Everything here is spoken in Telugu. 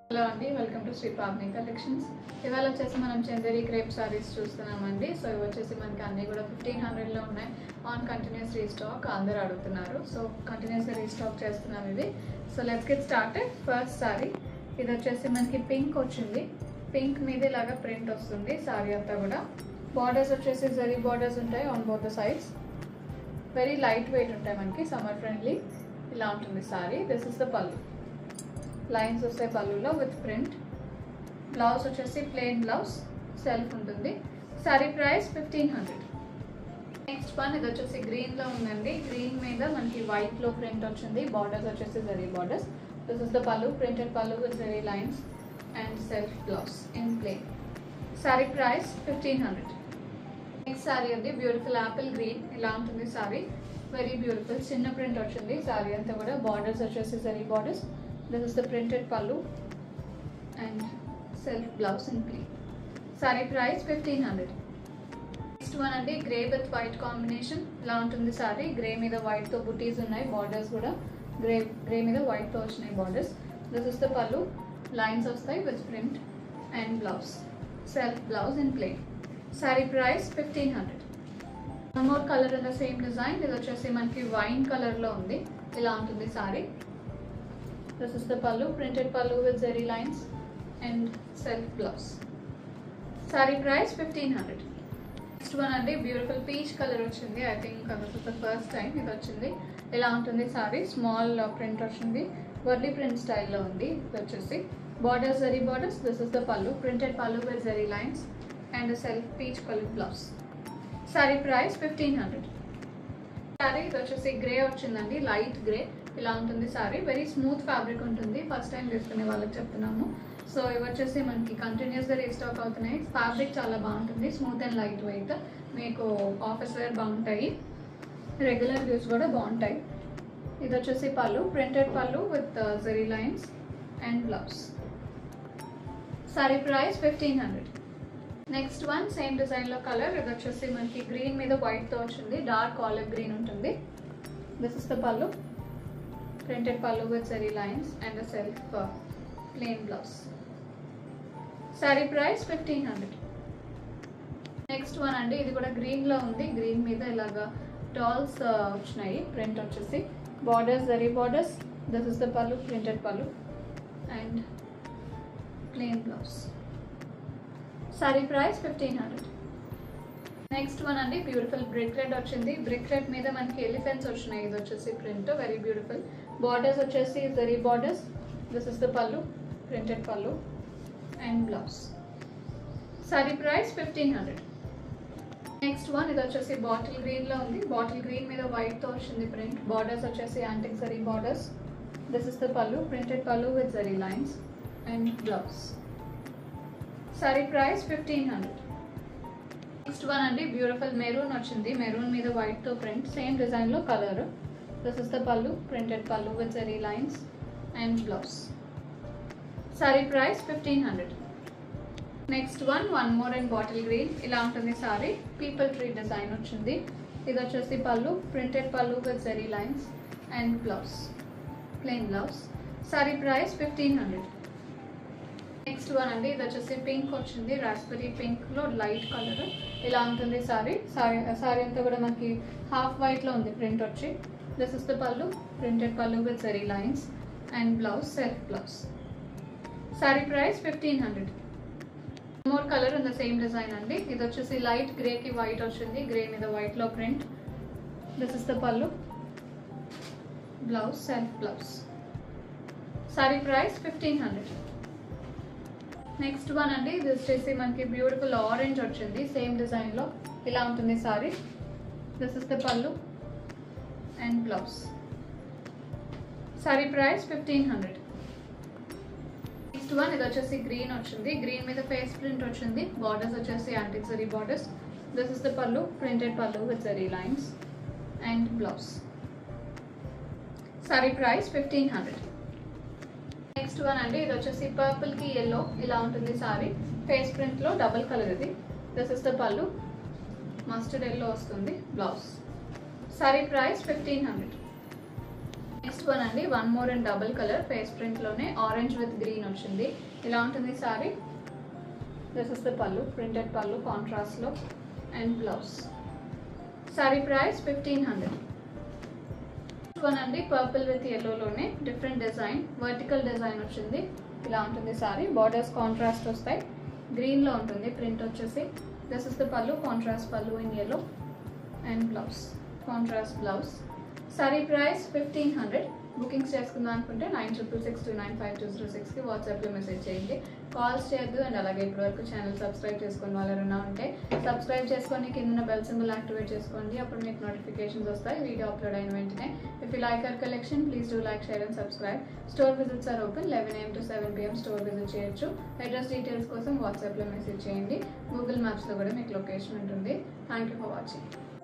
హలో అండి welcome to Shri Pavani collections ఇవాళ వచ్చేసి మనం చందేరి క్రేప్ సారీస్ చూస్తున్నామండి సో ఇవి వచ్చేసి మనకి అన్నీ కూడా ఫిఫ్టీన్ హండ్రెడ్లో ఉన్నాయి ఆన్ కంటిన్యూస్ రీస్టాక్ అందరూ అడుగుతున్నారు సో కంటిన్యూస్గా రీస్టాక్ చేస్తున్నాం ఇవి so let's get started first sari ఇది వచ్చేసి మనకి పింక్ వచ్చింది పింక్ మీద ఇలాగా ప్రింట్ వస్తుంది సారీ అంతా కూడా బార్డర్స్ వచ్చేసి జరీ బార్డర్స్ ఉంటాయి on both the sides very light weight ఉంటాయి మనకి సమ్మర్ ఫ్రెండ్లీ ఇలా ఉంటుంది sari this is the pallu lines వస్తాయి పళ్ళులో విత్ ప్రింట్ బ్లౌజ్ వచ్చేసి ప్లెయిన్ బ్లౌజ్ సెల్ఫ్ ఉంటుంది sari price fifteen hundred next one ఇది వచ్చేసి గ్రీన్లో ఉందండి గ్రీన్ మీద మనకి వైట్లో ప్రింట్ వచ్చింది బార్డర్స్ వచ్చేసి zari borders this is the pallu printed pallu with zari lines and self blouse in plain sari price fifteen hundred next sari ఉంది బ్యూటిఫుల్ యాపిల్ గ్రీన్ ఇలా ఉంటుంది సారీ వెరీ బ్యూటిఫుల్ చిన్న ప్రింట్ వచ్చింది సారీ అంతా కూడా బార్డర్స్ వచ్చేసి zari borders this is the printed pallu and self blouse in plain sari price fifteen hundred next one అండి గ్రే విత్ వైట్ కాంబినేషన్ ఇలా ఉంటుంది సారీ గ్రే మీద వైట్తో బుటీస్ ఉన్నాయి బార్డర్స్ కూడా గ్రే గ్రే మీద వైట్తో వచ్చినాయి borders this is the pallu lines వస్తాయి with print and blouse self blouse in plain sari price fifteen hundred more colour in the same design ఇది వచ్చేసి మనకి వైన్ కలర్లో ఉంది ఇలా ఉంటుంది sari this is the pallu printed pallu with zari lines and self blouse sari price fifteen hundred next one అండి బ్యూటిఫుల్ పీచ్ కలర్ వచ్చింది I think this is the first time ఇది వచ్చింది ఇలా ఉంటుంది సారీ స్మాల్ ప్రింట్ వచ్చింది వర్లీ ప్రింట్ స్టైల్లో ఉంది ఇది వచ్చేసి borders zari borders this is the pallu printed pallu with zari lines and self peach colour blouse sari price fifteen hundred sari ఇది వచ్చేసి గ్రే వచ్చిందండి లైట్ గ్రే ఇలా ఉంటుంది సారీ వెరీ స్మూత్ ఫ్యాబ్రిక్ ఉంటుంది ఫస్ట్ టైం తీసుకునే వాళ్ళకి చెప్తున్నాము సో ఇవి వచ్చేసి మనకి కంటిన్యూస్గా రీస్టాక్ అవుతున్నాయి ఫ్యాబ్రిక్ చాలా బాగుంటుంది స్మూత్ అండ్ లైట్ వెయిట్ మీకు ఆఫీస్ వేర్ బాగుంటాయి రెగ్యులర్ యూస్ కూడా బాగుంటాయి ఇది వచ్చేసి pallu printed pallu with zari lines and blouse sari price fifteen hundred next one same డిజైన్లో కలర్ ఇది వచ్చేసి మనకి గ్రీన్ మీద వైట్తో వచ్చింది డార్క్ ఆలివ్ గ్రీన్ ఉంటుంది this is the pallu printed pallu with zari lines and self plain blouse sari price fifteen hundred next one అండి ఇది కూడా గ్రీన్లో ఉంది గ్రీన్ మీద ఇలాగా డాల్స్ వచ్చినాయి ప్రింట్ వచ్చేసి borders zari borders this is the pallu printed pallu and plain blouse sari price fifteen hundred next one అండి బ్యూటిఫుల్ బ్రిక్ రెడ్ వచ్చింది బ్రిక్ రెడ్ మీద మనకి ఎలిఫెంట్స్ వచ్చినాయి ఇది వచ్చేసి ప్రింట్ వెరీ బ్యూటిఫుల్ బార్డర్స్ వచ్చేసి zari borders this is the pallu printed pallu and blouse sari price fifteen hundred next one ఇది వచ్చేసి బాటిల్ గ్రీన్లో ఉంది బాటిల్ గ్రీన్ మీద వైట్తో వచ్చింది ప్రింట్ బార్డర్స్ వచ్చేసి antique zari borders this is the pallu printed pallu with zari lines and blouse sari price fifteen hundred next one అండి బ్యూటిఫుల్ మెరూన్ వచ్చింది మెరూన్ మీద వైట్తో ప్రింట్ సేమ్ డిజైన్లో colour this is the pallu printed pallu with zari lines and blouse sari price fifteen hundred next one one more and bottle green ఇలా ఉంటుంది సారీ పీపుల్ ట్రీ డిజైన్ వచ్చింది ఇది వచ్చేసి pallu printed pallu with zari lines and blouse plain blouse sari price fifteen hundred next one అండి ఇది వచ్చేసి పింక్ వచ్చింది రాస్బెరీ పింక్లో లైట్ కలర్ ఇలా ఉంటుంది సారీ సారీ సారీ అంతా కూడా మనకి హాఫ్ వైట్లో ఉంది ప్రింట్ వచ్చి this is the pallu printed pallu with zari lines and blouse self blouse sari price fifteen hundred more colour in the same design అండి ఇది వచ్చేసి లైట్ గ్రేకి వైట్ వచ్చింది గ్రే మీద వైట్లో print this is the pallu blouse self blouse sari price fifteen hundred next one అండి ఇది వచ్చేసి మనకి బ్యూటిఫుల్ ఆరెంజ్ వచ్చింది సేమ్ డిజైన్లో ఇలా ఉంటుంది sari this is the pallu and blouse sari price fifteen hundred next one ఇది వచ్చేసి గ్రీన్ వచ్చింది గ్రీన్ మీద ఫేస్ ప్రింట్ వచ్చింది బార్డర్స్ వచ్చేసి antique zari borders this is the pallu printed pallu with zari lines and blouse sari price fifteen hundred next one అండి ఇది వచ్చేసి పర్పుల్ కి ఎల్లో ఇలా ఉంటుంది సారీ ఫేస్ ప్రింట్ లో డబుల్ కలర్ ఇది this is the pallu mustard yellow వస్తుంది blouse sari price fifteen hundred next one అండి one more and double colour face ప్రింట్లోనే ఆరెంజ్ విత్ గ్రీన్ వచ్చింది ఇలా ఉంటుంది sari this is the pallu printed pallu కాంట్రాస్ట్లో and blouse sari price fifteen hundred one అండి పర్పుల్ విత్ ఎల్లోలోనే డిఫరెంట్ డిజైన్ వర్టికల్ డిజైన్ వచ్చింది ఇలా ఉంటుంది సారీ బార్డర్స్ కాంట్రాస్ట్ వస్తాయి గ్రీన్లో ఉంటుంది ప్రింట్ వచ్చేసి this is the pallu contrast pallu in yellow and blouse contrast blouse sari price fifteen hundred bookings చేసుకుందాం అనుకుంటే nine triple six two nine five two zero సిక్స్కి వాట్సాప్లో మెసేజ్ చేయండి కాల్స్ చేయొద్దు అండ్ అలాగే ఇప్పటివరకు ఛానల్ సబ్స్క్రైబ్ చేసుకుని వాళ్ళు ఎవరైనా ఉంటే సబ్స్క్రైబ్ చేసుకొని కింద బెల్ సింబల్ యాక్టివేట్ చేసుకోండి అప్పుడు మీకు నోటిఫికేషన్స్ వస్తాయి వీడియో అప్లోడ్ అయిన వెంటనే if you like our collection please do like share and subscribe store visits are open eleven AM to seven PM store visit చేయొచ్చు అడ్రస్ డీటెయిల్స్ కోసం వాట్సాప్లో మెసేజ్ చేయండి గూగుల్ మ్యాప్స్లో కూడా మీకు లొకేషన్ ఉంటుంది థ్యాంక్ యూ ఫర్ వాచింగ్